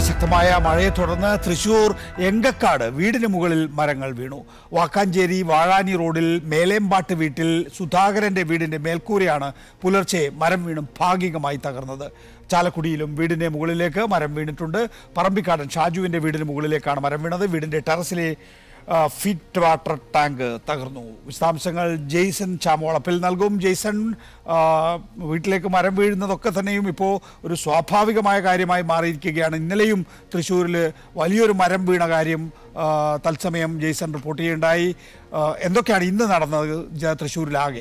ശക്തമായ മഴയെ തുടർന്ന് തൃശൂർ എങ്കക്കാട് വീടിന് മുകളിൽ മരങ്ങൾ വീണു വാക്കാഞ്ചേരി വാഴാനി റോഡിൽ മേലേമ്പാട്ട് വീട്ടിൽ സുധാകരന്റെ വീടിന്റെ മേൽക്കൂരയാണ് പുലർച്ചെ മരം വീണും ഭാഗികമായി തകർന്നത് ചാലക്കുടിയിലും വീടിന്റെ മുകളിലേക്ക് മരം വീണിട്ടുണ്ട് പറമ്പിക്കാടൻ ഷാജുവിന്റെ വീടിന് മുകളിലേക്കാണ് മരം വീണത് വീടിന്റെ ടെറസിലെ ആ, ഫിറ്റ് വാട്ടർ ടാങ്ക് തകർന്നു വിശദാംശങ്ങൾ ജെയ്സൺ ചാമോളപ്പിൽ നൽകും ജെയ്സൺ ആ, വീട്ടിലേക്ക് മരം വീഴുന്നതൊക്കെ തന്നെയും ഇപ്പോൾ ഒരു സ്വാഭാവികമായ കാര്യമായി മാറിയിരിക്കുകയാണ് ഇന്നലെയും തൃശ്ശൂരിൽ വലിയൊരു മരം വീണ കാര്യം ആ, തത്സമയം ജെയ്സൺ റിപ്പോർട്ട് ചെയ്യുകയുണ്ടായി ആ, എന്തൊക്കെയാണ് ഇന്ന് നടന്നത് ജ- തൃശ്ശൂരിലാകെ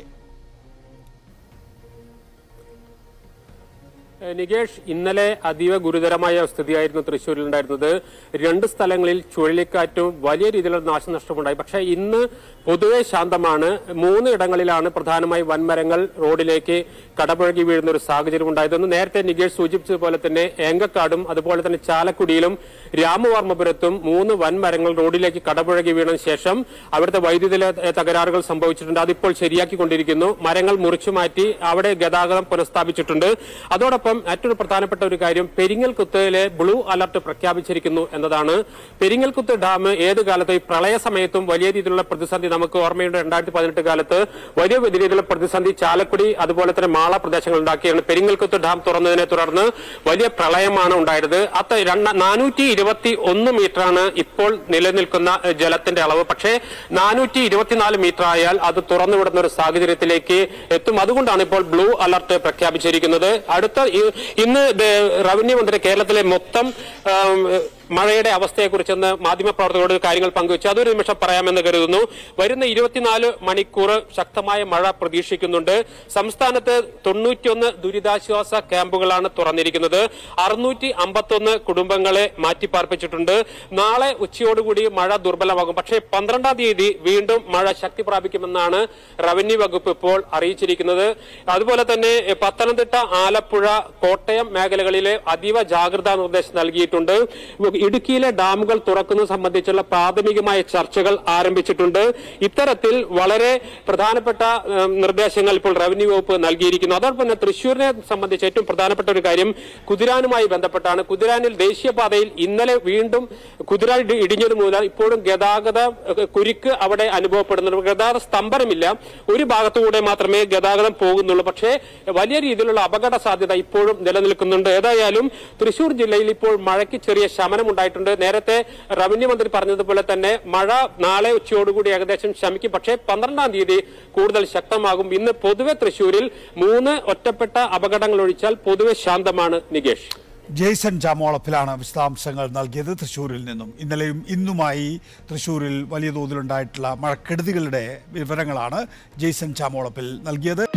ഏഹ് നികേഷ് ഇന്നലെ അതീവ ഗുരുതരമായ സ്ഥിതിയായിരുന്നു തൃശ്ശൂരിൽ ഉണ്ടായിരുന്നത് രണ്ട് സ്ഥലങ്ങളിൽ ചുഴലിക്കാറ്റും വലിയ രീതിയിലുള്ള നാശനഷ്ടമുണ്ടായി പക്ഷേ ഇന്ന് പൊതുവെ ശാന്തമാണ് മൂന്ന് ഇടങ്ങളിലാണ് പ്രധാനമായി വൻമരങ്ങൾ റോഡിലേക്ക് കടപുഴകി വീഴുന്ന ഒരു സാഹചര്യം ഉണ്ടായതെന്ന് നേരത്തെ നികേഷ് സൂചിപ്പിച്ചതുപോലെ തന്നെ ഏങ്കക്കാടും അതുപോലെ തന്നെ ചാലക്കുടിയിലും രാമവർമ്മപുരത്തും മൂന്ന് വൻമരങ്ങൾ റോഡിലേക്ക് കടപുഴകി വീണ ശേഷം അവിടുത്തെ വൈദ്യുതി തകരാറുകൾ സംഭവിച്ചിട്ടുണ്ട് അതിപ്പോൾ ശരിയാക്കിക്കൊണ്ടിരിക്കുന്നു മരങ്ങൾ മുറിച്ചു മാറ്റി അവിടെ ഗതാഗതം പുനഃസ്ഥാപിച്ചിട്ടുണ്ട് അതോടൊപ്പം മറ്റൊരു പ്രധാനപ്പെട്ട ഒരു കാര്യം പെരിങ്ങൽകുത്തയിലെ ബ്ലൂ അലർട്ട് പ്രഖ്യാപിച്ചിരിക്കുന്നു എന്നതാണ് പെരിങ്ങൽകുത്ത് ഡാം ഏത് കാലത്ത് ഈ പ്രളയ സമയത്തും വലിയ രീതിയിലുള്ള പ്രതിസന്ധി നമുക്ക് ഓർമ്മയുണ്ട് രണ്ടായിരത്തി പതിനെട്ട് കാലത്ത് വലിയ രീതിയിലുള്ള പ്രതിസന്ധി ചാലക്കുടി അതുപോലെ തന്നെ മാള പ്രദേശങ്ങൾ ഉണ്ടാക്കിയാണ് പെരിങ്ങൽകുത്ത് ഡാം തുറന്നതിനെ തുടർന്ന് വലിയ പ്രളയമാണ് ഉണ്ടായത് അത്ത നാനൂറ്റി ഇരുപത്തി ഒന്ന് മീറ്ററാണ് ഇപ്പോൾ നിലനിൽക്കുന്ന ഏഹ്, ജലത്തിന്റെ അളവ് പക്ഷേ നാനൂറ്റി ഇരുപത്തിനാല് മീറ്റർ ആയാൽ അത് തുറന്നുവിടുന്ന ഒരു സാഹചര്യത്തിലേക്ക് എത്തും അതുകൊണ്ടാണ് ഇപ്പോൾ ബ്ലൂ അലർട്ട് പ്രഖ്യാപിച്ചിരിക്കുന്നത് അടുത്ത ഈ- ഇന്ന് ദേ- റവന്യൂ മന്ത്രി കേരളത്തിലെ മൊത്തം ആം, മഴയുടെ അവസ്ഥയെക്കുറിച്ചൊന്ന് മാധ്യമപ്രവർത്തകരോട് കാര്യങ്ങൾ പങ്കുവച്ചു അതൊരു നിമിഷം പറയാമെന്ന് കരുതുന്നു വരുന്ന ഇരുപത്തിനാല് മണിക്കൂർ ശക്തമായ മഴ പ്രതീക്ഷിക്കുന്നുണ്ട് സംസ്ഥാനത്ത് തൊണ്ണൂറ്റിയൊന്ന് ദുരിതാശ്വാസ ക്യാമ്പുകളാണ് തുറന്നിരിക്കുന്നത് അറുന്നൂറ്റി അമ്പത്തൊന്ന് കുടുംബങ്ങളെ മാറ്റിപ്പാർപ്പിച്ചിട്ടുണ്ട് നാളെ ഉച്ചയോടുകൂടി മഴ ദുർബലമാകും പക്ഷേ പന്ത്രണ്ടാം തീയതി വീണ്ടും മഴ ശക്തി പ്രാപിക്കുമെന്നാണ് റവന്യൂ വകുപ്പ് ഇപ്പോൾ അറിയിച്ചിരിക്കുന്നത് അതുപോലെ തന്നെ എ, പത്തനംതിട്ട ആലപ്പുഴ കോട്ടയം മേഖലകളിലെ അതീവ ജാഗ്രതാ നിർദ്ദേശം നൽകിയിട്ടുണ്ട് ഇടുക്കിയിലെ ഡാമുകൾ തുറക്കുന്നത് സംബന്ധിച്ചുള്ള പ്രാഥമികമായ ചർച്ചകൾ ആരംഭിച്ചിട്ടുണ്ട് ഇത്തരത്തിൽ വളരെ പ്രധാനപ്പെട്ട ഏം, നിർദ്ദേശങ്ങൾ ഇപ്പോൾ റവന്യൂ വകുപ്പ് നൽകിയിരിക്കുന്നു അതോടൊപ്പം തന്നെ തൃശ്ശൂരിനെ സംബന്ധിച്ച് ഏറ്റവും പ്രധാനപ്പെട്ട ഒരു കാര്യം കുതിരാനുമായി ബന്ധപ്പെട്ടാണ് കുതിരാനിൽ ദേശീയപാതയിൽ ഇന്നലെ വീണ്ടും കുതിര ഇടി- ഇടിഞ്ഞത് മൂലം ഇപ്പോഴും ഗതാഗത ഏഹ്, കുരുക്ക് അവിടെ അനുഭവപ്പെടുന്നുണ്ട് ഗതാഗത സ്തംഭനമില്ല ഒരു ഭാഗത്തുകൂടെ മാത്രമേ ഗതാഗതം പോകുന്നുള്ളൂ പക്ഷേ വലിയ രീതിയിലുള്ള അപകട സാധ്യത ഇപ്പോഴും നിലനിൽക്കുന്നുണ്ട് ഏതായാലും തൃശൂർ ജില്ലയിൽ ഇപ്പോൾ മഴയ്ക്ക് ചെറിയ ശമനം ഉണ്ടായിട്ടുണ്ട് നേരത്തെ റവന്യൂ മന്ത്രി പറഞ്ഞതുപോലെ തന്നെ മഴ നാളെ ഉച്ചയോടുകൂടി ഏകദേശം ശമിക്കും പക്ഷേ പന്ത്രണ്ടാം തീയതി കൂടുതൽ ശക്തമാകും ഇന്ന് പൊതുവെ തൃശൂരിൽ മൂന്ന് ഒറ്റപ്പെട്ട അപകടങ്ങൾ ഒഴിച്ചാൽ പൊതുവെ ശാന്തമാണ് നികേഷ് ജെയ്സൺ ചാമോളപ്പിലാണ് വിശദാംശങ്ങൾ നൽകിയത് തൃശ്ശൂരിൽ നിന്നും ഇന്നലെയും ഇന്നുമായി തൃശ്ശൂരിൽ വലിയ തോതിലുണ്ടായിട്ടുള്ള മഴക്കെടുതികളുടെ വിവരങ്ങളാണ് ജെയ്സൺ ചാമോളപ്പിൽ നൽകിയത്